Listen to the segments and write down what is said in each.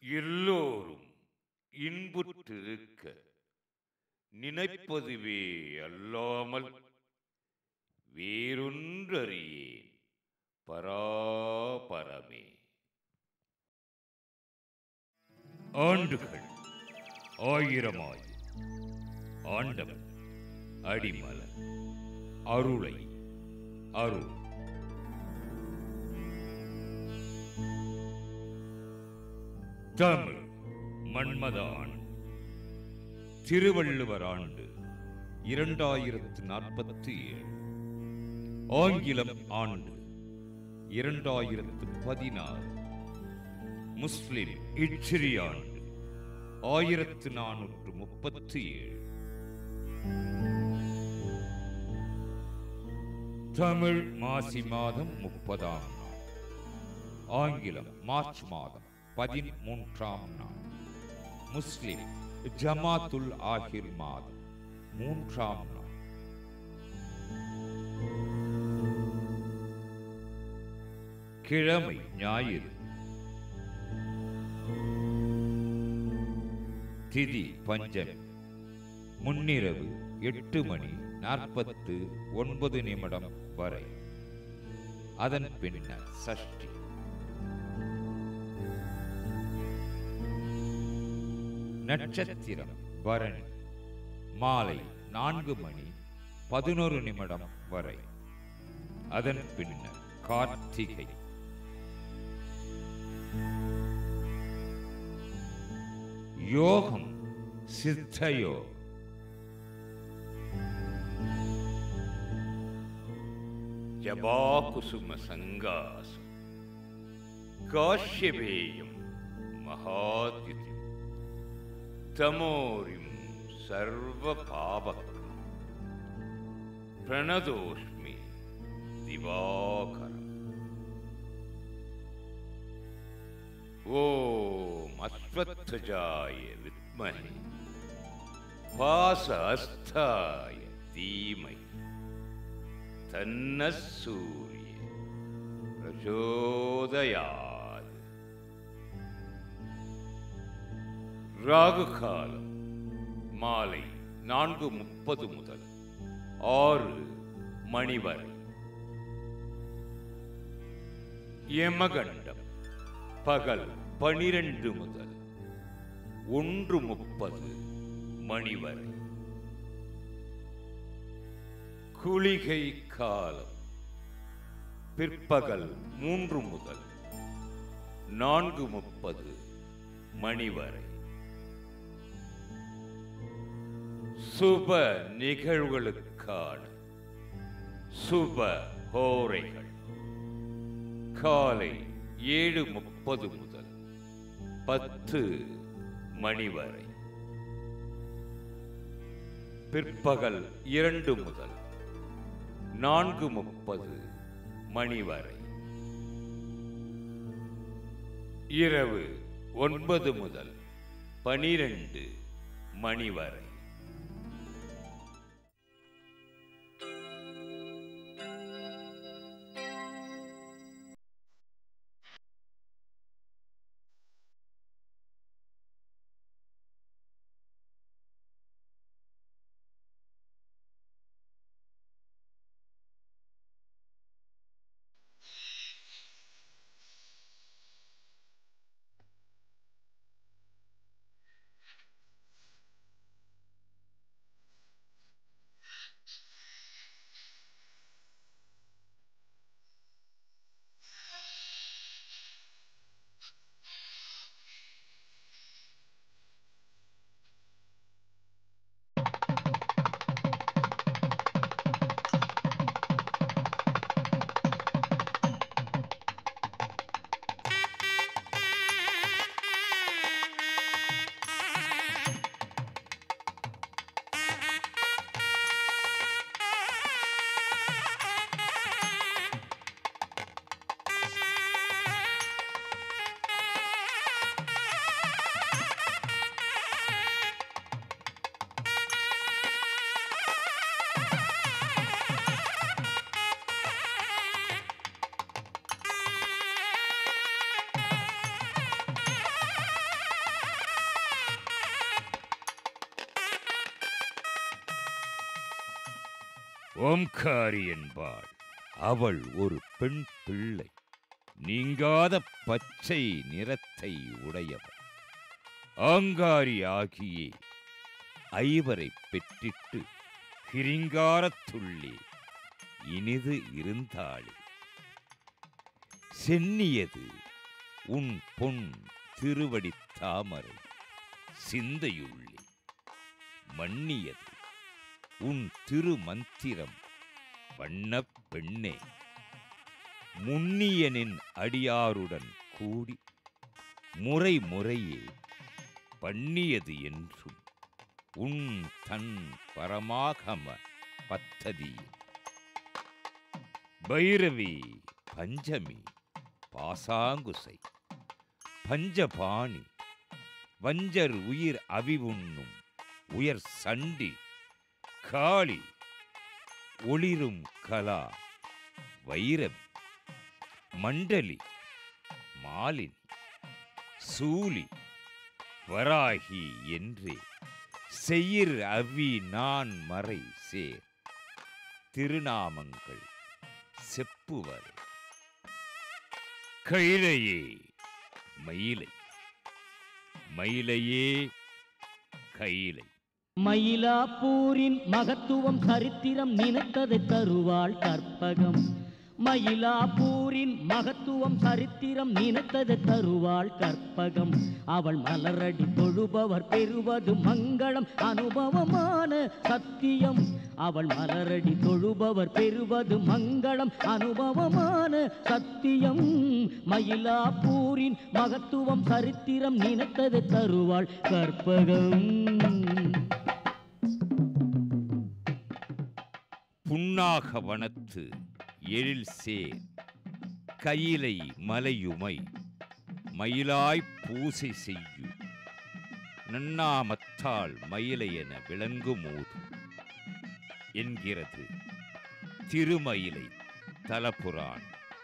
எல்லோரும் இன்புற்றிருக்க நினைப்பதுவே அல்லாமல் வேறொன்றறியேன் பராபரமே ஆண்டுகள் ஆயிரமாய் ஆண்டவன் அடிமலர் அருளை அருள் தமிழ் மன்மத ஆண்டு திருவள்ளுவர் ஆண்டு இரண்டாயிரத்து நாற்பத்தி ஏழு ஆங்கிலம் ஆண்டு இரண்டாயிரத்து பதினாறு முஸ்லிம் இச்சிறி ஆண்டு ஆயிரத்து நானூற்று முப்பத்தி ஏழு தமிழ் மாசி மாதம் முப்பதாம் நாள் ஆங்கிலம் மார்ச் மாதம் பதிமூன்றாம் நாள் முஸ்லிம் ஜமாத்துல் ஆஹிர் மாதம் மூன்றாம் நாள் கிழமை ஞாயிறு திதி பஞ்சமி முன்னிரவு எட்டு மணி நாற்பத்து ஒன்பது நிமிடம் வரை அதன் பின்னர் சஷ்டி நட்சத்திரம் பரணி மாலை நான்கு மணி பதினோரு நிமிடம் வரை அதன் பின்னர் கார்த்திகை யோகம் சித்தயோ ஜபாகுசும சங்காசம் காஷ்யபேயம் மகாதிதி தமோரிம் சர்வ பாபகம் பிரணதோஷ்மி திவாகரம் ஓம் அஸ்வத்வஜாய வித்மஹே பாச அஸ்தாய தீமை தன்ன சூரிய பிரச்சோதயாது ராகு காலம் மாலை நான்கு முப்பது முதல் ஆறு மணி வரை யமகண்டம் பகல் பனிரெண்டு முதல் ஒன்று முப்பது மணி வரை குளிகை காலம் பிற்பகல் மூன்று முதல் நான்கு முப்பது மணி வரை சுப நிகழ்வுகளுக்கான சுப ஹோரைகள் காலை ஏழு முப்பது முதல் பத்து மணி வரை பிற்பகல் இரண்டு முதல் நான்கு முப்பது மணி வரை இரவு ஒன்பது முதல் பனிரெண்டு மணி வரை ஓம்காரி என்பாள் அவள் ஒரு பெண் பிள்ளை நீங்காத பச்சை நிறத்தை உடையவள் ஆங்காரி ஆகியே ஐவரை பெற்றிட்டு கிரிங்காரத்துள்ளே இனிது இருந்தாளே சென்னியது உன் பொன் திருவடி தாமரை சிந்தையுள்ளே மன்னியது உன் திருமந்திரம் வண்ணப் பெண்ணே முன்னியனின் அடியாருடன் கூடி முறை முறையே பண்ணியது என்றும் உன் தன் பரமாகம பத்ததி பைரவி பஞ்சமி பாசாங்குசை பஞ்சபாணி வஞ்சர் உயிர் அவிவுண்ணும் உயர் சண்டி காளி ஒளிரும் கலா வைரவி மண்டலி மாலினி சூலி வராகி என்றே செயிர் அவி நான் மறை சேர் திருநாமங்கள் செப்புவர் கைலையே மயிலை மயிலையே கைலை மயிலாப்பூரின் மகத்துவம் சரித்திரம் நினைத்ததை தருவாள் கற்பகம் மயிலாப்பூரின் மகத்துவம் சரித்திரம் நினைத்ததை தருவாள் கற்பகம் அவள் மலரடி தொழுபவர் பெறுவது மங்களம் அனுபவமான சத்தியம் அவள் மலரடி தொழுபவர் பெறுவது மங்களம் அனுபவமான சத்தியம் மயிலாப்பூரின் மகத்துவம் சரித்திரம் நினைத்ததை தருவாள் கற்பகம் புன்னாக வனத்து எழில் சேர் கையிலை மலையுமை மயிலாய் பூசை செய்யு நன்னாமத்தால் மயிலை என விளங்குமோது என்கிறது திருமயிலை தலபுரான்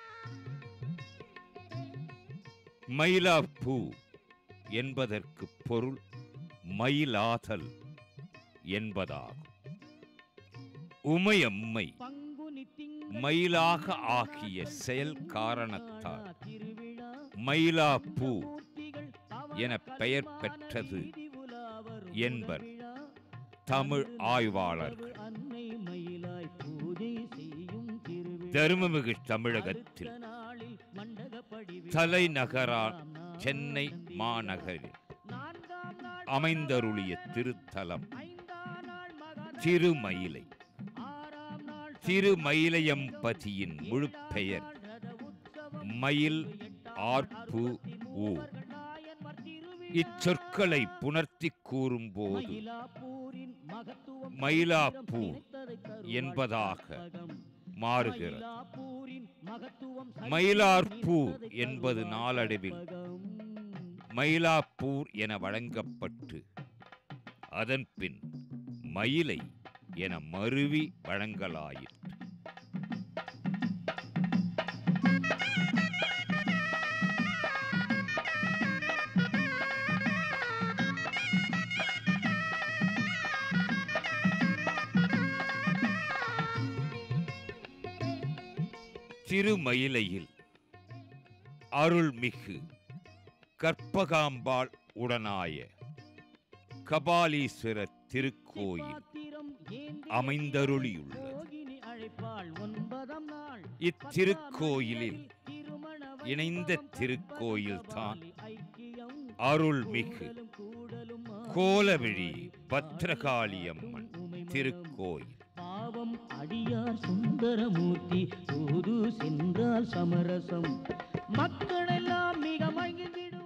மயிலாப்பூ என்பதற்கு பொருள் மயிலாதல் என்பதாகும் உமையம்மை பங்குனி திங்கள் மயிலாக ஆகிய செயல் காரணத்தால் திருவிழா மயிலாப்பூ மூர்த்திகள் என பெயர் பெற்றது வீதி உலா வரும் என்பர் விழா. தமிழ் ஆய்வாளர்கள் அன்னை மயிலாய் பூஜை செய்யும் திருவிழா. தருமமிகு தமிழகத்தில் அடுத்த நாளில் மண்டகப்படி விழா. தலைநகரான் ஆறாம் நாள் சென்னை நந்தி மாநகரில் நான்காம் நாள் அமைந்தருளிய திருத்தலம் ஐந்தாம் நாள் மகா திருமயிலை ஆறாம் நாள் திருமயிலையம்பதியின் முழு பெயர் ரத உற்சவம் மயில் ஆர்ப்பு ஊ நாயன்மார் திருவிழா. இச்சொற்களை புணர்த்தி கூறும்போது மயிலாப்பூரின் மகத்துவம் மயிலாப்பூர் நினைத்ததை தருவாள் என்பதாக கற்பகம். மாறுகிறது மயிலாப்பூரின் மகத்துவம் மயிலார்பூர் நினைத்ததை என்பது தருவாள் நாளடைவில் கற்பகம். மயிலாப்பூர் என வழங்கப்பட்டு அதன்பின் மயிலை என மருவி வழங்கலாயிற்று திருமயிலையில் அருள்மிகு கற்பகாம்பாள் உடனாய கபாலீஸ்வரர் திருக்கோயில் பாத்திரம் ஏந்தி அமைந்தருளியுள்ளது யோகினி அழைப்பாள் ஒன்பதாம் நாள் இத்திருக்கோயிலில் திருமண இணைந்த வைபவம் திருக்கோயில்தான் ஐக்கியம் அருள்மிகு கூடலும் கூடலும் கோலவிழி பத்ரகாளியம்மன் திருக்கோயில் பாவம் அடியார் சுந்தரமூர்த்தி தூது சென்றால் சமரசம் மக்களெல்லாம் மிக மகிழ்ந்திடும்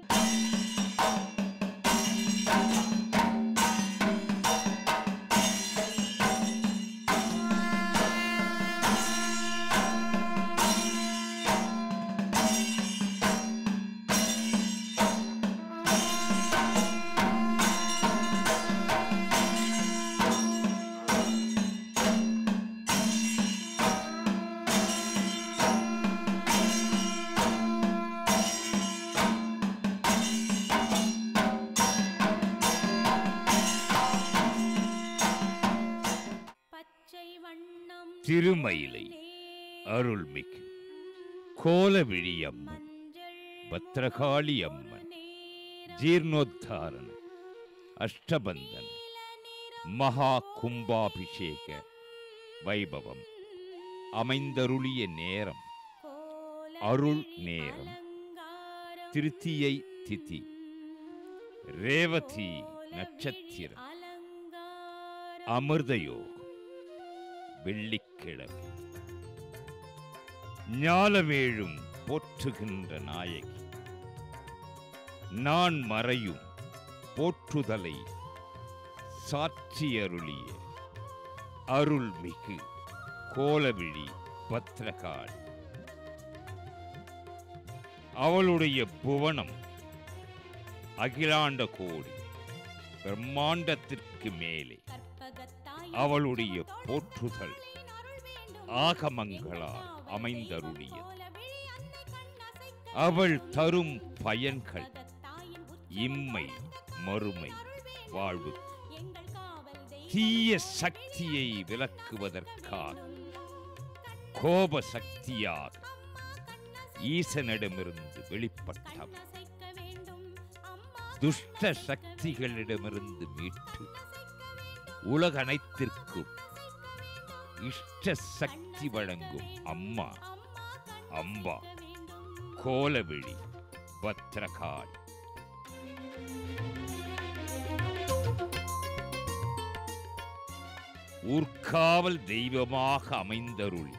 திருமயிலை அருள்மிகு கோலவிழி அம்மன் பத்ரகாளி அம்மன் ஜீர்ணோத்தாரண அஷ்டபந்தன மகா கும்பாபிஷேக வைபவம் அமைந்தருளிய நேரம் அருள் நேரம் திருத்தியை திதி ரேவதி நட்சத்திரம் அமிர்தயோகம் வெள்ளிக்கிழமை ஞாலமேழும் போற்றுகின்ற நாயகி நான் மறையும் போற்றுதலை சாற்றியருளிய அருள்மிகு கோலவிழி பத்ரகாள் அவளுடைய புவனம் அகிலாண்ட கோடி பிரம்மாண்டத்திற்கு மேலே அவளுடைய போற்றுதல் ஆகமங்களால் அமைந்தருளியது அவள் தரும் பயன்கள் இம்மை மறுமை வாழ்வு தீய சக்தியை விலக்குவதற்காக கோப சக்தியாக ஈசனிடமிருந்து வெளிப்பட்டவள் துஷ்ட சக்திகளிடமிருந்து மீட்டு உலகனைத்திற்கும் இஷ்ட சக்தி வழங்கும் அம்மா அம்பா கோலவிழி பத்ரகாள் ஊர்காவல் தெய்வமாக அமைந்தருளி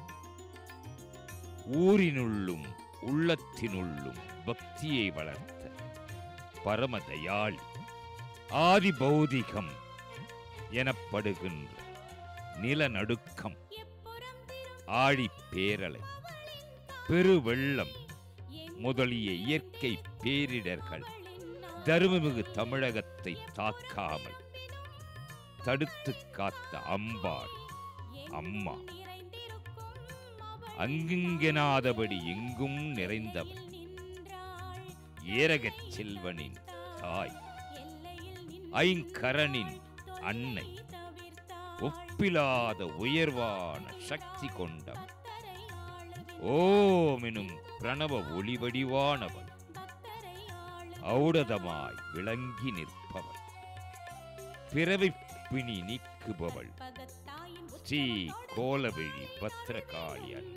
ஊரினுள்ளும் உள்ளத்தினுள்ளும் பக்தியை வளர்த்த பரமதயாளி ஆதி பௌதிகம் எனப்படுகின்ற நிலநடுக்கம் ஆழி பேரலை பெருவெள்ளம் முதலிய இயற்கை பேரிடர்கள் தருமமிகு தமிழகத்தை தாக்காமல் தடுத்து காத்த அம்பாள் அம்மா அங்கிங்கெனாதபடி எங்கும் நிறைந்தவள் ஏரகச் செல்வனின் தாய் ஐங்கரனின் அன்னை ஒப்பிலாத உயர்வான சக்தி கொண்டவள் ஓமெனும் பிரணவ ஒளிவடிவானவள் ஔடதமாய் விளங்கி நிற்பவள் பிறவிப் பிணி நீக்குபவள் ஸ்ரீ கோலவிழி பத்ரகாளி அன்னை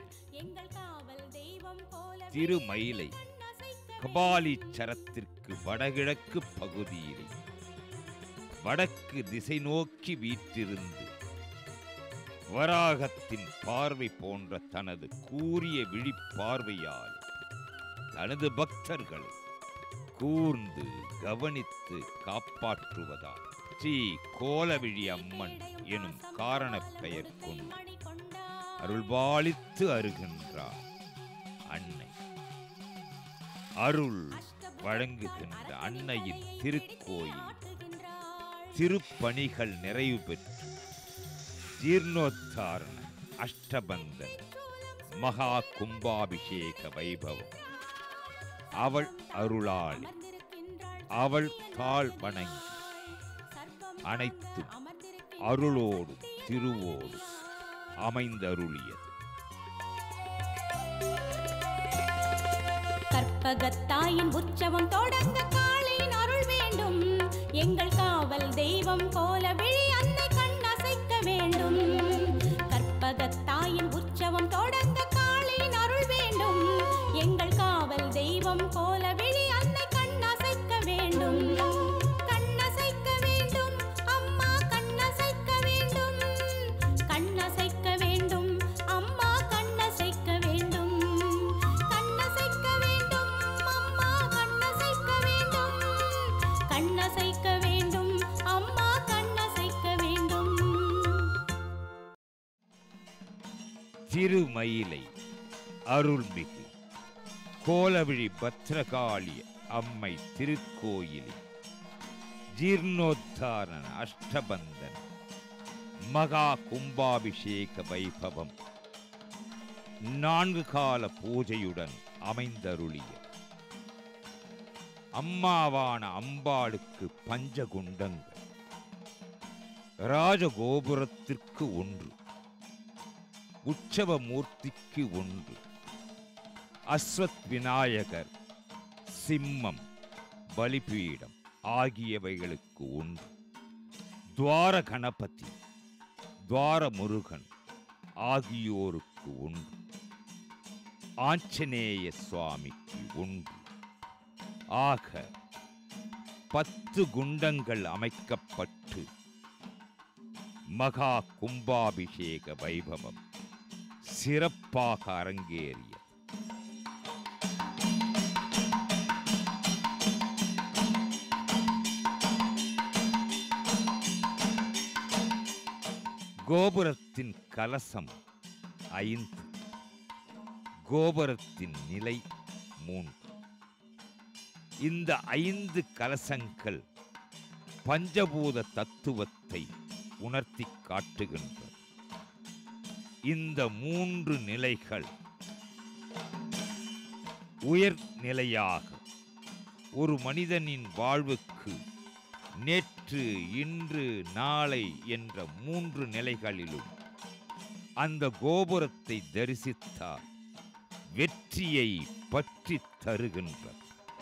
திருமயிலை கபாலீச்சரத்திற்கு வடகிழக்கு பகுதியிலே வடக்கு திசை நோக்கி வீற்றிருந்து வராகத்தின் பார்வை போன்ற தனது கூரிய விழிப்பார்வையால் தனது பக்தர்களை கூர்ந்து கவனித்து காப்பாற்றுவதால் ஸ்ரீ கோலவிழி அம்மன் எனும் காரணப் பெயர் கொண்டு அருள்பாலித்து அருகின்றார் அன்னை அருள் வழங்குகின்ற அன்னையின் திருக்கோயில் திருப்பணிகள் நிறைவு பெற்று ஜீர்ணோத்தாரண அஷ்டபந்தன் மகா கும்பாபிஷேக வைபவம் அவள் அருளாளி அவள் தாழ் வணங்கி அனைத்தும் அருளோடு திருவோடு அமைந்தருளியது கற்பகத்தாயின் உற்சவம் தொடங்க காளையின் அருள் வேண்டும் எங்கள் காவல் தெய்வம் போல விழி அன்னை கண்ணசைக்க வேண்டும் கற்பகத்தாயின் உற்சவம் தொடங்க காளையின் அருள் வேண்டும் எங்கள் காவல் தெய்வம் போல விழி அன்னை கண்ணசைக்க வேண்டும் கண்ணசைக்க வேண்டும் அம்மா கண்ணசைக்க வேண்டும் கண்ணசைக்க வேண்டும் அம்மா கண்ணசைக்க வேண்டும் கண்ணசைக்க வேண்டும் அம்மா கண்ணசைக்க வேண்டும் கண்ணசைக்க வேண்டும் அம்மா கண்ணசைக்க வேண்டும் திருமயிலை அருள்மிகு கோலவிழி பத்ரகாளி அம்மை திருக்கோயிலில் ஜீர்ணோத்தாரண அஷ்டபந்தன் மகா கும்பாபிஷேக வைபவம் நான்கு கால பூஜையுடன் அமைந்தருளிய அம்மாவான அம்பாளுக்கு பஞ்சகுண்டங்கள் ராஜகோபுரத்திற்கு ஒன்று உற்சவ மூர்த்திக்கு ஒன்று அஸ்வத் விநாயகர் சிம்மம் பலிபீடம் ஆகியவைகளுக்கு ஒன்று துவார கணபதி துவார முருகன் ஆகியோருக்கு ஒன்று ஆஞ்சநேய சுவாமிக்கு ஒன்று ஆக பத்து குண்டங்கள் அமைக்கப்பட்டு மகா கும்பாபிஷேக வைபவம் சிறப்பாக அரங்கேறியது கோபுரத்தின் கலசம் ஐந்து கோபுரத்தின் நிலை மூன்று இந்த ஐந்து கலசங்கள் பஞ்சபூத தத்துவத்தை உணர்த்தி காட்டுகின்றது இந்த மூன்று நிலைகள் உயர் நிலையாக ஒரு மனிதனின் வாழ்வுக்கு நேற்று இன்று நாளை என்ற மூன்று நிலைகளிலும் அந்த கோபுரத்தை தரிசித்தால் வெற்றியை பற்றி தருகின்றது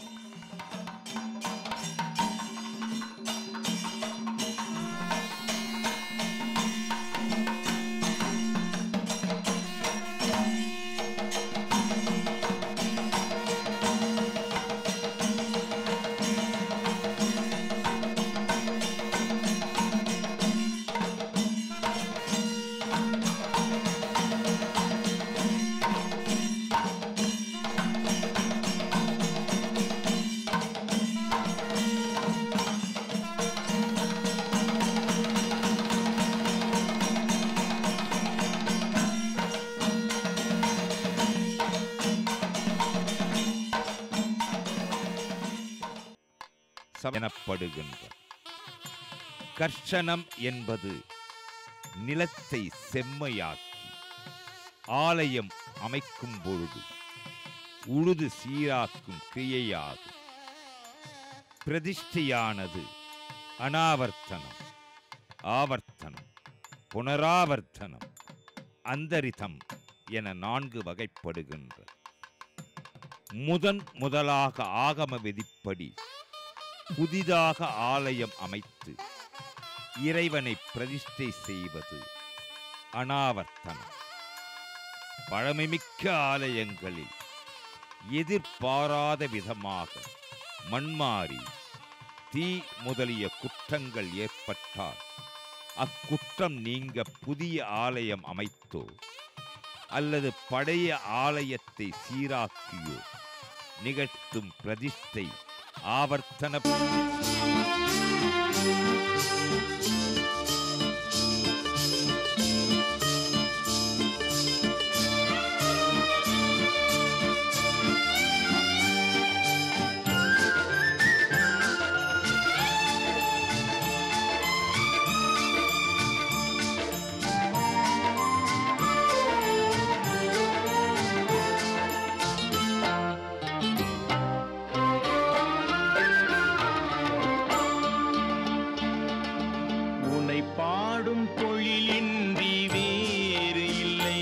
சப- எனப்படுகின்ற கர்ஷனம் என்பது நிலத்தை செம்மையாக்கி ஆலயம் அமைக்கும் பொழுது உழுது சீராக்கும் கிரியையாகும் பிரதிஷ்டையானது அனாவர்த்தனம் ஆவர்த்தனம் புனராவர்த்தனம் அந்தரிதம் என நான்கு வகைப்படுகின்றது முதன் முதலாக ஆகம விதிப்படி புதிதாக ஆலயம் அமைத்து இறைவனை பிரதிஷ்டை செய்வது அனாவர்த்தனம் பழமைமிக்க ஆலயங்களில் எதிர்பாராத விதமாக மண்மாறி தீ முதலிய குற்றங்கள் ஏற்பட்டால் அக்குற்றம் நீங்க புதிய ஆலயம் அமைத்தோ அல்லது பழைய ஆலயத்தை சீராக்கியோ நிகழ்த்தும் பிரதிஷ்டை ஆவர்த்தன உன்னை பாடும் தொழிலின்றி வேறு இல்லை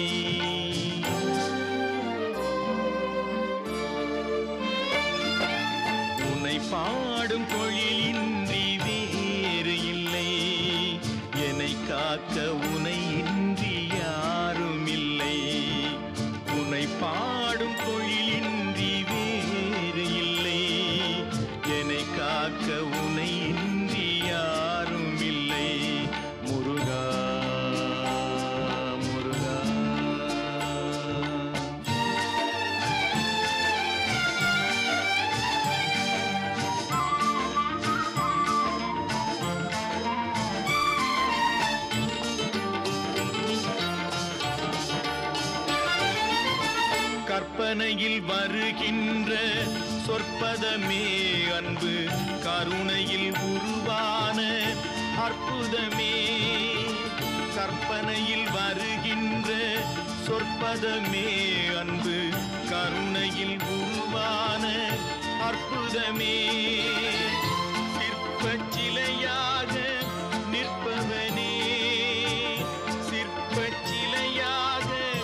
உன்னை பாடும் தொழிலின்றி வேறு இல்லை என்னை காக்க உனை இன்றி யாரும் இல்லை உன்னை பாடும் தொழிலின்றி வேறு இல்லை என்னை காக்க உனை இன்றி யாரும் இல்லை முருகா முருகா கற்பனையில் வருகின்ற சொற்பதமே அன்பு கருணையில் உருவான அற்புதமே கற்பனையில் வருகின்ற சொற்பதமே அன்பு கருணையில் உருவான அற்புதமே சிற்பச் சிலையாக நிற்பவனே சிற்பச் சிலையாக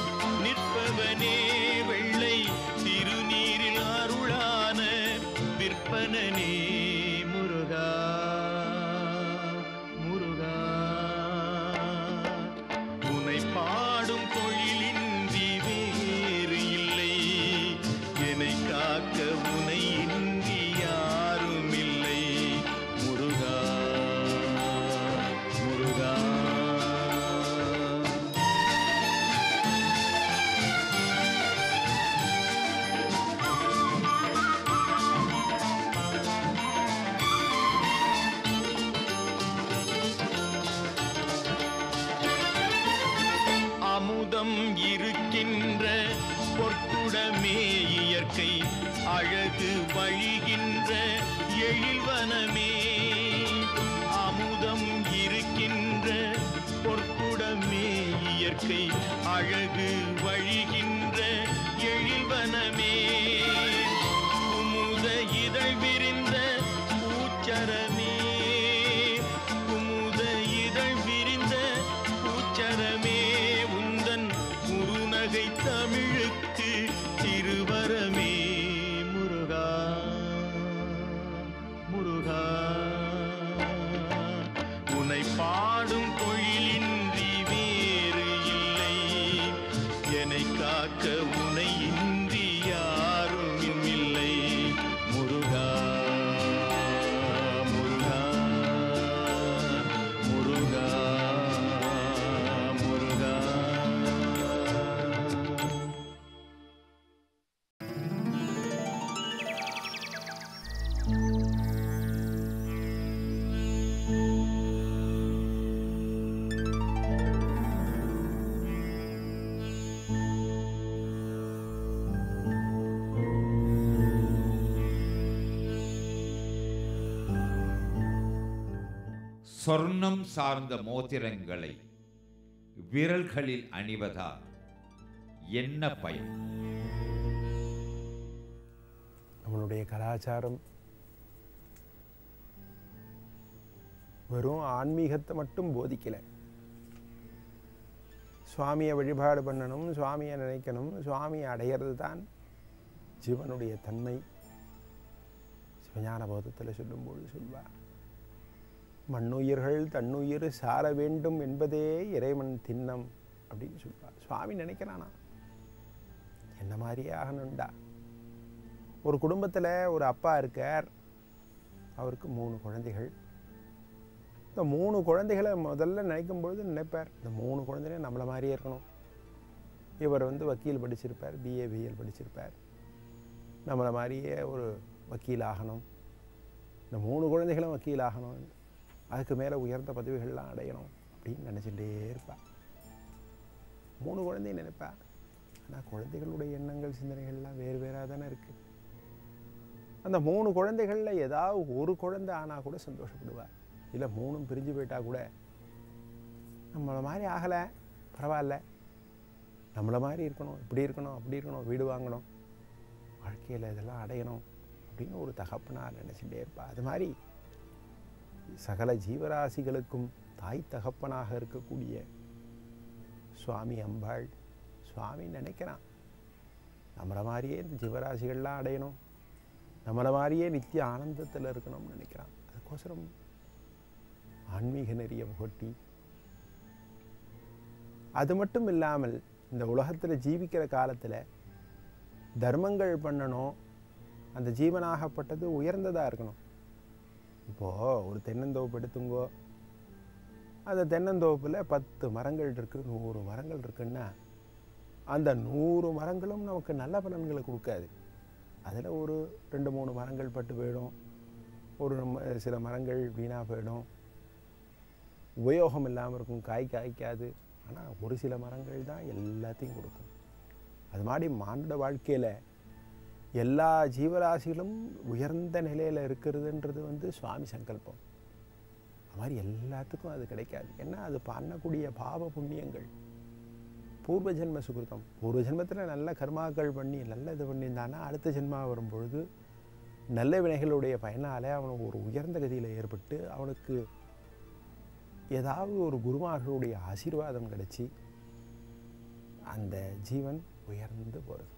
வாழ்க்கை அழகு வழிகின்ற எழில்வனமே குமுத இதழ் விரிந்த பூச்சரமே குமுத இதழ் விரிந்த பூச்சரமே உந்தன் குறுநகை தமிழுக்கு திருவரமே முருகா முருகா உனை பாடும் தொழிலின்றி வேறு இல்லை என்னை காக்க உனை இன்றி யாரும் இல்லை முருகா முருகா முருகா முருகா சொர்ணம் சார்ந்த மோதிரங்களை விரல்களில் அணிவதால் என்ன பயன் நம்மளுடைய கலாச்சாரம் வெறும் ஆன்மீகத்தை மட்டும் போதிக்கலை சுவாமியை வழிபாடு பண்ணணும் சுவாமியை நினைக்கணும் சுவாமியை அடையிறது தான் ஜீவனுடைய தன்மை சிவஞான போதத்தில் சொல்லும்போது சொல்வார் மண்ணுயிர்கள் தன்னுயிர் சார வேண்டும் என்பதே இறைவன் திண்ணம் அப்படின்னு சொல்வார் சுவாமி நினைக்கிறானா என்ன மாதிரியே ஆகணும்டா ஒரு குடும்பத்தில் ஒரு அப்பா இருக்கார் அவருக்கு மூணு குழந்தைகள் இந்த மூணு குழந்தைகளை முதல்ல நினைக்கும் பொழுது நினைப்பார் இந்த மூணு குழந்தைகளும் நம்மளை மாதிரியே இருக்கணும் இவர் வந்து வக்கீல் படிச்சிருப்பார் பிஏ பிஎல் படிச்சிருப்பார் நம்மளை மாதிரியே ஒரு வக்கீல் ஆகணும் இந்த மூணு குழந்தைகளும் வக்கீல் ஆகணும் அதுக்கு மேலே உயர்ந்த பதவிகள்லாம் அடையணும் அப்படின்னு நினச்சிட்டே இருப்பாள் மூணு குழந்தையும் நினைப்பா ஆனால் குழந்தைகளுடைய எண்ணங்கள் சிந்தனைகள்லாம் வேறு வேறாக தானே இருக்குது அந்த மூணு குழந்தைகளில் ஏதாவது ஒரு குழந்தை ஆனால் கூட சந்தோஷப்படுவா இல்லை மூணும் பிரிஞ்சு போயிட்டா கூட நம்மளை மாதிரி ஆகலை பரவாயில்ல நம்மளை மாதிரி இருக்கணும் இப்படி இருக்கணும் அப்படி இருக்கணும் வீடு வாங்கணும் வாழ்க்கையில் இதெல்லாம் அடையணும் அப்படின்னு ஒரு தகப்பனார் நினச்சிட்டே இருப்பா அது மாதிரி சகல ஜீவராசிகளுக்கும் தாய் தகப்பனாக இருக்கக்கூடிய சுவாமி அம்பாள் சுவாமி நினைக்கிறான் நம்மளை மாதிரியே இந்த ஜீவராசிகள்லாம் அடையணும் நம்மளை மாதிரியே நித்திய ஆனந்தத்தில் இருக்கணும்னு நினைக்கிறான் அதுக்கோசரம் ஆன்மீக நெறிய புகட்டி அது மட்டும் இல்லாமல் இந்த உலகத்தில் ஜீவிக்கிற காலத்தில் தர்மங்கள் பண்ணணும் அந்த ஜீவனாகப்பட்டது உயர்ந்ததாக இருக்கணும் இப்போது ஒரு தென்னந்தோப்பு எடுத்துங்கோ அந்த தென்னந்தோப்பில் பத்து மரங்கள் இருக்குது நூறு மரங்கள் இருக்குன்னா அந்த நூறு மரங்களும் நமக்கு நல்ல பலன்களை கொடுக்காது அதில் ஒரு ரெண்டு மூணு மரங்கள் பட்டு போயிடும் ஒரு நம்ம சில மரங்கள் வீணாக போயிடும் உபயோகம் இல்லாமல் இருக்கும் காய் காய்க்காது ஆனால் ஒரு சில மரங்கள் தான் எல்லாத்தையும் கொடுக்கும் அது மாதிரி மானுட வாழ்க்கையில் எல்லா ஜீவராசிகளும் உயர்ந்த நிலையில் இருக்கிறதுன்றது வந்து சுவாமி சங்கல்பம் அது மாதிரி எல்லாத்துக்கும் அது கிடைக்காது ஏன்னா அது பண்ணக்கூடிய பாவ புண்ணியங்கள் பூர்வ ஜென்ம சுகிருதம் பூர்வ ஜென்மத்தில் நல்ல கர்மாக்கள் பண்ணி நல்ல இது பண்ணியிருந்தானா அடுத்த ஜென்மா வரும்பொழுது நல்ல வினைகளுடைய பயனாலே அவனுக்கு ஒரு உயர்ந்த கதியில் ஏற்பட்டு அவனுக்கு ஏதாவது ஒரு குருமார்களுடைய ஆசீர்வாதம் கிடைச்சி அந்த ஜீவன் உயர்ந்து போகிறது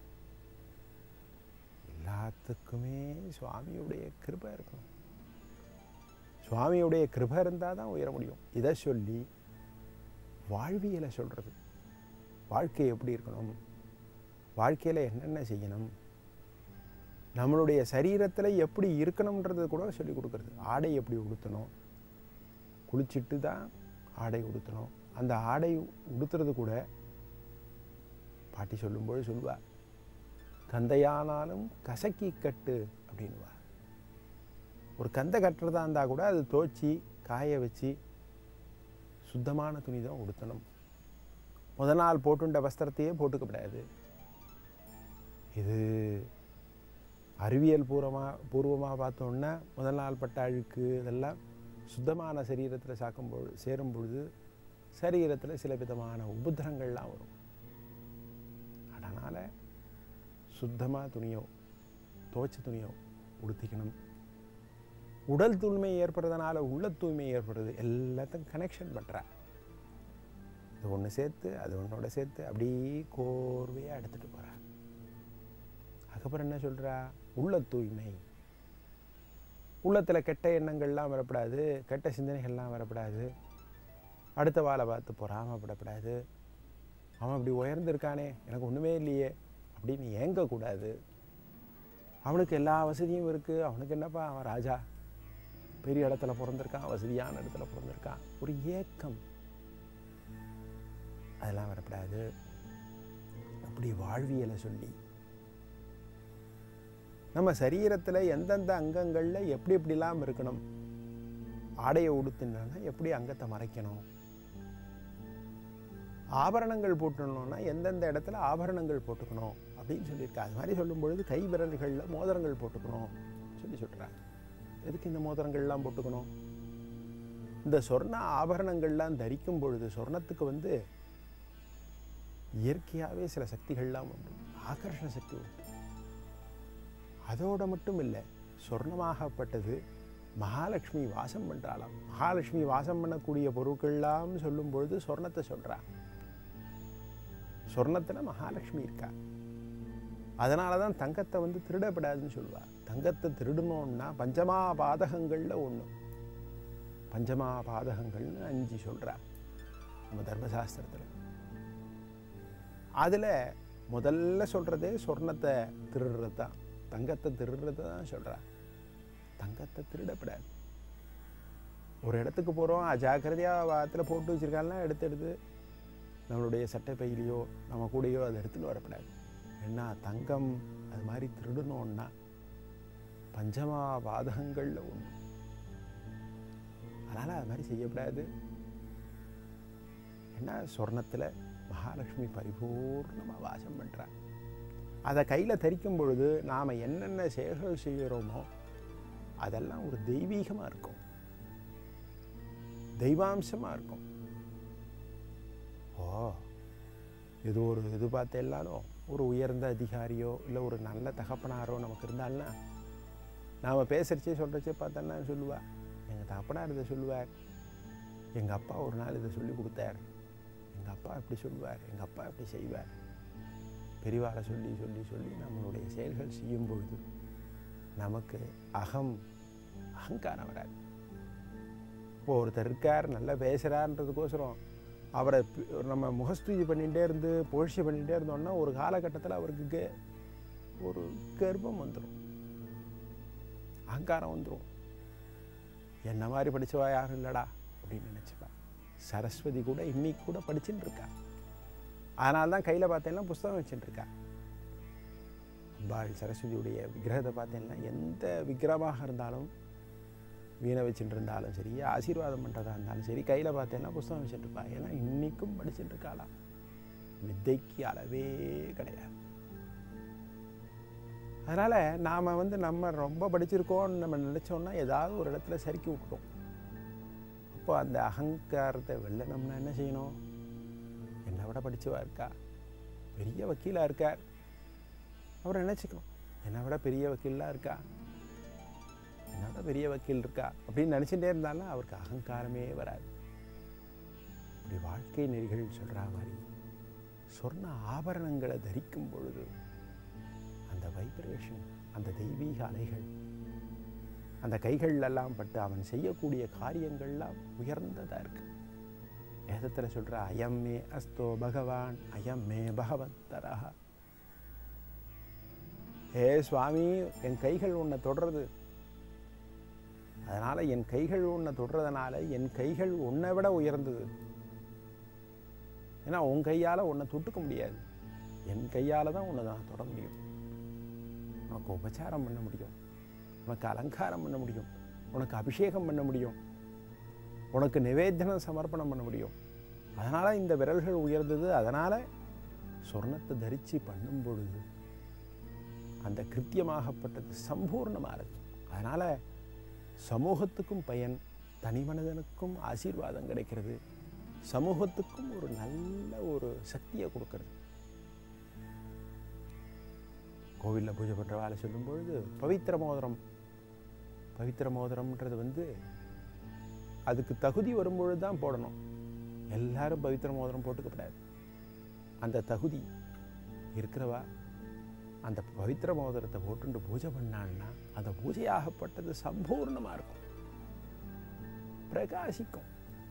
எல்லாத்துக்குமே சுவாமியுடைய கிருபை இருக்கணும் சுவாமியுடைய கிருபை இருந்தால் தான் உயர முடியும் இதை சொல்லி வாழ்வியலை சொல்கிறது வாழ்க்கை எப்படி இருக்கணும் வாழ்க்கையில் என்னென்ன செய்யணும் நம்மளுடைய சரீரத்தில் எப்படி இருக்கணுன்றது கூட சொல்லி கொடுக்குறது ஆடை எப்படி உடுத்தணும் குளிச்சுட்டு தான் ஆடை உடுத்தணும் அந்த ஆடை உடுத்துறது கூட பாட்டி சொல்லும்போது சொல்லுவா கந்தையானாலும் கசக்கி கட்டு அப்படின்னுவா ஒரு கந்தை கட்டுறதா இருந்தால் கூட அது துவச்சி காய வச்சு சுத்தமான துணி தான் உடுத்தணும் முத நாள் போட்டுண்ட வஸ்திரத்தையே போட்டுக்கப்படாது இது அறிவியல் பூர்வமாக பூர்வமாக பார்த்தோன்னா முதல் நாள் பட்ட அழுக்கு இதெல்லாம் சுத்தமான சரீரத்தில் சாக்கும் பொழுது சேரும் பொழுது சரீரத்தில் சில விதமான உபத்திரங்கள்லாம் வரும் அதனால் சுத்தமாக துணியோ துவைச்ச துணியோ உடுத்திக்கணும் உடல் தூய்மை ஏற்படுறதுனால உள்ள தூய்மை ஏற்படுறது எல்லாத்தையும் கனெக்ஷன் பண்ணுறா இது ஒன்று சேர்த்து அது ஒன்றோட சேர்த்து அப்படியே கோர்வையாக எடுத்துகிட்டு போகிறா அதுக்கப்புறம் என்ன சொல்கிறா உள்ள தூய்மை உள்ளத்தில் கெட்ட எண்ணங்கள்லாம் வரக்கூடாது கெட்ட சிந்தனைகள்லாம் வரக்கூடாது அடுத்த வாழை பார்த்து பொறாமப்படக்கூடாது அவன் அப்படி உயர்ந்திருக்கானே எனக்கு ஒன்றுமே இல்லையே அப்படின்னு ஏங்கக்கூடாது அவனுக்கு எல்லா வசதியும் இருக்குது அவனுக்கு என்னப்பா அவன் ராஜா பெரிய இடத்துல பிறந்திருக்கான் வசதியான இடத்துல பிறந்திருக்கான் ஒரு ஏக்கம் அதெல்லாம் வரக்கூடாது அப்படி வாழ்வியலை சொல்லி நம்ம சரீரத்தில் எந்தெந்த அங்கங்களில் எப்படி எப்படிலாம் இருக்கணும் ஆடையை உடுத்தினா எப்படி அங்கத்தை மறைக்கணும் ஆபரணங்கள் போட்டுடணும்னா எந்தெந்த இடத்துல ஆபரணங்கள் போட்டுக்கணும் அப்படின்னு சொல்லியிருக்கா அது மாதிரி சொல்லும் பொழுது கை விரல்களில் மோதிரங்கள் போட்டுக்கணும் சொல்லி சொல்கிறாங்க எதுக்கு இந்த மோதிரங்கள்லாம் போட்டுக்கணும் இந்த சொர்ண ஆபரணங்கள்லாம் தரிக்கும் பொழுது சொர்ணத்துக்கு வந்து இயற்கையாகவே சில சக்திகள்லாம் உண்டு ஆகர்ஷண சக்தி உண்டு அதோட மட்டும் இல்லை சொர்ணமாகப்பட்டது மகாலட்சுமி வாசம் பண்ணுறாளாம் மகாலட்சுமி வாசம் பண்ணக்கூடிய பொருட்கள்லாம் சொல்லும் பொழுது சொர்ணத்தை சொல்கிறா சொர்ணத்தில் மகாலட்சுமி இருக்கா அதனால தான் தங்கத்தை வந்து திருடப்படாதுன்னு சொல்லுவா தங்கத்தை திருடணும்னா பஞ்சமா பாதகங்களில் ஒன்று பஞ்சமா பாதகங்கள்னு அஞ்சு சொல்கிறா நம்ம தர்மசாஸ்திரத்தில் அதில் முதல்ல சொல்கிறதே சொர்ணத்தை திருடுறது தான் தங்கத்தை திருடுறது தான் சொல்கிறா தங்கத்தை திருடப்படாது ஒரு இடத்துக்கு போகிறோம் அஜாக்கிரதையாக வாத்தில் போட்டு வச்சுருக்காலாம் எடுத்து எடுத்து நம்மளுடைய சட்டை பையிலையோ நம்ம கூடயோ அதை எடுத்துகிட்டு வரப்படாது ஏன்னா தங்கம் அது மாதிரி திருடணும்னா பஞ்சமா பாதகங்களில் ஒன்று அதனால் அது மாதிரி செய்யக்கூடாது ஏன்னா சொர்ணத்தில் மகாலட்சுமி பரிபூர்ணமாக வாசம் பண்ணுறா அதை கையில் தரிக்கும் பொழுது நாம் என்னென்ன செயல்கள் செய்கிறோமோ அதெல்லாம் ஒரு தெய்வீகமாக இருக்கும் தெய்வாம்சமாக இருக்கும் ஓ இது ஒரு இது பார்த்து எல்லாரும் ஒரு உயர்ந்த அதிகாரியோ இல்லை ஒரு நல்ல தகப்பனாரோ நமக்கு இருந்தால்னா நாம் பேசுகிறச்சே சொல்கிறச்சே பார்த்தோன்னா சொல்லுவா எங்கள் தகப்பனார் இதை சொல்லுவார் எங்கள் அப்பா ஒரு நாள் இதை சொல்லி கொடுத்தார் எங்கள் அப்பா இப்படி சொல்லுவார் எங்கள் அப்பா இப்படி செய்வார் பெரிவாரை சொல்லி சொல்லி சொல்லி நம்மளுடைய செயல்கள் செய்யும் பொழுது நமக்கு அகம் அகங்காரம் வராது இப்போ ஒருத்தர் இருக்கார் நல்லா பேசுகிறான்றதுக்கோசரம் அவரை பி- நம்ம முகஸ்துதி பண்ணிகிட்டே இருந்து புகழ்ச்சி பண்ணிகிட்டே இருந்தோம்னா ஒரு காலகட்டத்தில் அவருக்கு கே- ஒரு கர்ப்பம் வந்துடும் அகங்காரம் வந்துடும் என்ன மாதிரி படிச்சவா யாரும் இல்லடா அப்படின்னு நினச்சிப்பா சரஸ்வதி கூட இன்னைக்கு கூட படிச்சுட்டு இருக்கா அதனால தான் கையில் பார்த்தேன்னா புஸ்தகம் வச்சுட்டு இருக்கா அம்பாள் சரஸ்வதியுடைய விக்கிரகத்தை பார்த்தேன்னா எந்த விக்கிரகமாக இருந்தாலும் வீணை வச்சுட்டு இருந்தாலும் சரி ஆசீர்வாதம் பண்ணுறதா இருந்தாலும் சரி கையில் பார்த்தேன்னா புஸ்தகம் வச்சுட்டு இருப்பா ஏன்னா இன்னைக்கும் படிச்சுட்டு இருக்காளாம் வித்தைக்கு அளவே கிடையாது அதனால் நாம் வந்து நம்ம ரொம்ப படிச்சிருக்கோம்னு நம்ம நினச்சோன்னா ஏதாவது ஒரு இடத்துல சறுக்கி விட்டுட்டோம் அப்போ அந்த அகங்காரத்தை வெல்லணும்னா என்ன செய்யணும் என்னை விட படிச்சவா இருக்கா பெரிய வக்கீலாக இருக்கார் அவரை நினச்சிக்கணும் என்னை விட பெரிய வக்கீலாக இருக்கா என்னை விட பெரிய வக்கீல் இருக்கா அப்படின்னு நினச்சிட்டே இருந்தாலும் அவருக்கு அகங்காரமே வராது இப்படி வாழ்க்கை நெறிகள் சொல்கிற மாதிரி சொர்ண ஆபரணங்களை தரிக்கும் பொழுது அந்த வைப்ரேஷன் அந்த தெய்வீக அலைகள் அந்த கைகள்லாம் பட்டு அவன் செய்யக்கூடிய காரியங்கள்லாம் உயர்ந்ததாக இருக்கு வேதத்தில் சொல்கிற அயம் மே அஸ்தோ பகவான் அயம் மே பகவத்தரா ஏ சுவாமி என் கைகள் உன்னை தொடருது அதனால் என் கைகள் உன்னை தொடர்றதுனால என் கைகள் உன்னை விட உயர்ந்தது ஏன்னா உன் கையால் உன்னை தொட்டுக்க முடியாது என் கையால் தான் உன்னை நான் தொட முடியும் உனக்கு உபச்சாரம் பண்ண முடியும் உனக்கு அலங்காரம் பண்ண முடியும் உனக்கு அபிஷேகம் பண்ண முடியும் உனக்கு நிவேதனம் சமர்ப்பணம் பண்ண முடியும் அதனால் இந்த விரல்கள் உயர்ந்தது அதனால் சொர்ணத்தை தரித்து பண்ணும் பொழுது அந்த கிருத்தியமாகப்பட்டது சம்பூர்ணமாக இருக்கும் அதனால் சமூகத்துக்கும் பயன் தனி மனிதனுக்கும் ஆசீர்வாதம் கிடைக்கிறது சமூகத்துக்கும் ஒரு நல்ல ஒரு சக்தியை கொடுக்கறது கோவிலில் பூஜை பண்ணுற வேலை சொல்லும் பொழுது பவித்திர மோதிரம் பவித்திர மோதிரம்ன்றது வந்து அதுக்கு தகுதி வரும்பொழுது தான் போடணும் எல்லாரும் பவித்திர மோதிரம் போட்டுக்கப்படாது அந்த தகுதி இருக்கிறவா அந்த பவித்திர மோதிரத்தை போட்டுண்டு பூஜை பண்ணான்னா அந்த பூஜையாகப்பட்டது சம்பூர்ணமாக இருக்கும் பிரகாசிக்கும்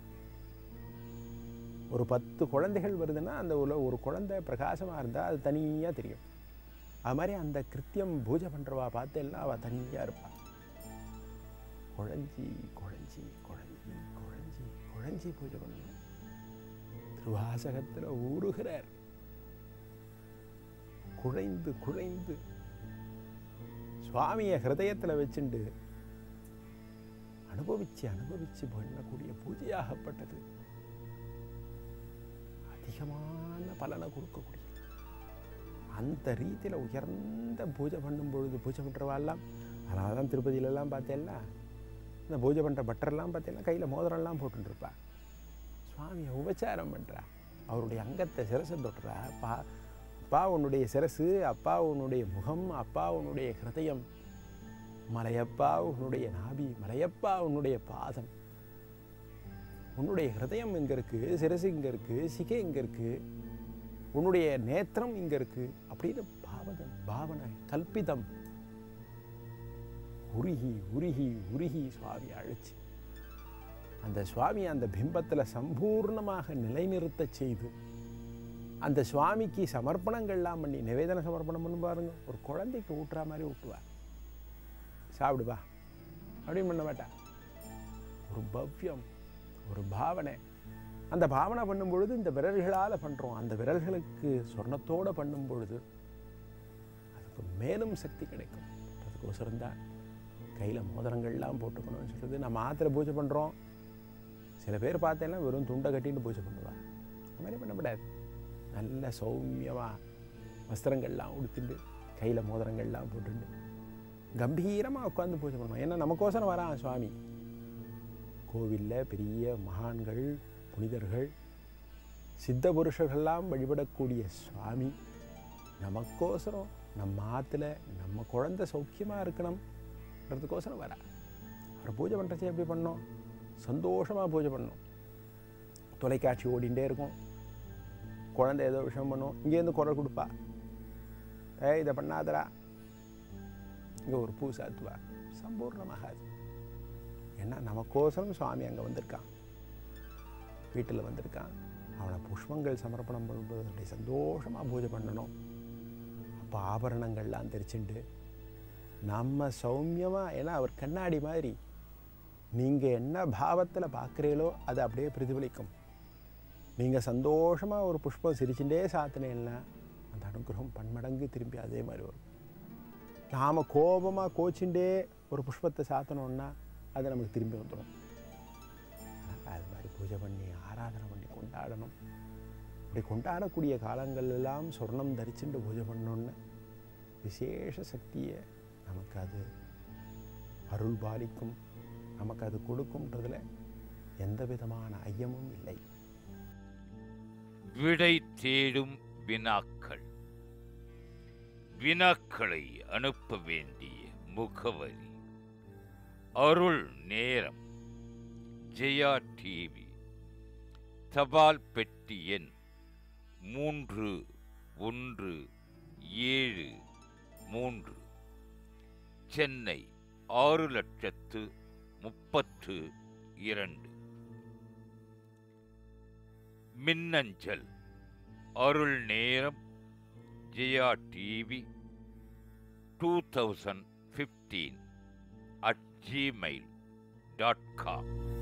ஒரு பத்து குழந்தைகள் வருதுன்னா அந்த உள்ள ஒரு குழந்தை பிரகாசமாக இருந்தால் அது தனியாக தெரியும் அது மாதிரி அந்த கிருத்தியம் பூஜை பண்ணுறவா பார்த்து எல்லாம் அவள் தனியாக இருப்பாள் குழஞ்சி குழஞ்சி குழஞ்சி குழஞ்சி குழஞ்சி பூஜை பண்ணணும் திருவாசகத்தில் ஊறுகிறார் குழைந்து குழைந்து சுவாமியை ஹிருதயத்தில் வச்சுண்டு அனுபவிச்சு அனுபவிச்சு பண்ணக்கூடிய பூஜையாகப்பட்டது அதிகமான பலனை கொடுக்கக்கூடிய அந்த ரீதியில் உயர்ந்த பூஜை பண்ணும் பொழுது பூஜை பண்ணுறவாள்லாம் அதனால தான் திருப்பதியிலலாம் பார்த்தேன்னா இந்த பூஜை பண்ணுற பட்டரெல்லாம் பார்த்தீங்கன்னா கையில் மோதிரம்லாம் போட்டுருப்பா சுவாமியை உபச்சாரம் பண்ணுறா அவருடைய அங்கத்தை சிரசை தொட்டுறா பா அப்பா உன்னுடைய சிரசு அப்பா உன்னுடைய முகம் அப்பா உன்னுடைய ஹிருதயம் மலையப்பா உன்னுடைய நாபி மலையப்பா உன்னுடைய பாதம் உன்னுடைய ஹிருதயம் இங்கே இருக்குது சிரசு இங்கே இருக்குது சிகை இங்கே இருக்குது உன்னுடைய நேத்திரம் இங்கே இருக்குது அப்படின்னு பாவதம் பாவனை கல்பிதம் உருகி உருகி உருகி சுவாமி அழைச்சு அந்த சுவாமி அந்த பிம்பத்தில் சம்பூர்ணமாக நிலைநிறுத்த செய்து அந்த சுவாமிக்கு சமர்ப்பணங்கள்லாம் பண்ணி நிவேதன சமர்ப்பணம் பண்ணி பாருங்க ஒரு குழந்தைக்கு ஊட்டுற மாதிரி ஊட்டுவா சாப்பிடுவா அப்படின்னு பண்ண மாட்டா ஒரு பவ்யம் ஒரு பாவனை அந்த பாவனை பண்ணும் பொழுது இந்த விரல்களால் பண்ணுறோம் அந்த விரல்களுக்கு சொர்ணத்தோடு பண்ணும் பொழுது அதுக்கு மேலும் சக்தி கிடைக்கும் அதுக்கோசரம் தான் கையில் மோதிரங்கள்லாம் போட்டுக்கணும்னு சொல்கிறது நம்ம ஆற்றுல பூஜை பண்ணுறோம் சில பேர் பார்த்தேன்னா வெறும் துண்டை கட்டிட்டு பூஜை பண்ணுவா அந்த மாதிரி பண்ணக்கூடாது நல்ல சௌமியமாக வஸ்திரங்கள்லாம் உடுத்திட்டு கையில் மோதிரங்கள்லாம் போட்டுட்டு கம்பீரமாக உட்காந்து பூஜை பண்ணுவோம் ஏன்னா நமக்கோசரம் வரான் சுவாமி கோவிலில் பெரிய மகான்கள் புனிதர்கள் சித்த புருஷர்கள்லாம் வழிபடக்கூடிய சுவாமி நமக்கோசரம் நம்ம ஆற்றுல நம்ம குழந்தை சௌக்கியமாக இருக்கணும்ன்றதுக்கோசரம் வரா அவர் பூஜை பண்ணுறச்சே எப்படி பண்ணோம் சந்தோஷமாக பூஜை பண்ணோம் தொலைக்காட்சி ஓடிண்டே இருக்கும் குழந்தை ஏதோ விஷயம் பண்ணும் இங்கேருந்து குரல் கொடுப்பா ஏய் இதை பண்ணாதடா இங்கே ஒரு பூ சாத்துவா சம்பூர்ணமாகாது ஏன்னா நமக்கோசரம் சுவாமி அங்கே வந்திருக்கான் வீட்டில் வந்திருக்கான் அவனை புஷ்பங்கள் சமர்ப்பணம் பண்ணும்போது அப்படி சந்தோஷமாக பூஜை பண்ணணும் அப்போ ஆபரணங்கள்லாம் தெரிச்சுண்டு நம்ம சௌமியமாக ஏன்னா அவர் கண்ணாடி மாதிரி நீங்கள் என்ன பாவத்தில் பார்க்குறீங்களோ அதை அப்படியே பிரதிபலிக்கும் நீங்கள் சந்தோஷமாக ஒரு புஷ்பம் சிரிச்சுட்டே சாத்தினேன்னா அந்த அனுகிரகம் பன்மடங்கு திரும்பி அதே மாதிரி வரும் நாம் கோபமாக கோச்சிண்டே ஒரு புஷ்பத்தை சாத்தணும்னா அது நமக்கு திரும்பி வந்துடும் அதனால் அது மாதிரி பூஜை பண்ணி ஆராதனை பண்ணி கொண்டாடணும் இப்படி கொண்டாடக்கூடிய காலங்கள் எல்லாம் சொர்ணம் தரிச்சுட்டு பூஜை பண்ணோன்னு விசேஷ சக்தியை நமக்கு அது அருள் பாலிக்கும் நமக்கு அது கொடுக்கும்ன்றதுல எந்த விதமான ஐயமும் இல்லை விடை தேடும் வினாக்கள் வினாக்களை அனுப்ப வேண்டிய முகவரி அருள் நேரம் ஜெயா டிவி தபால் பெட்டி எண் மூன்று ஒன்று ஏழு மூன்று சென்னை ஆறு லட்சத்து முப்பத்து இரண்டு மின்னஞ்சல் அருள் நேரம் Jaya TV two thousand fifteen at Gmail dot com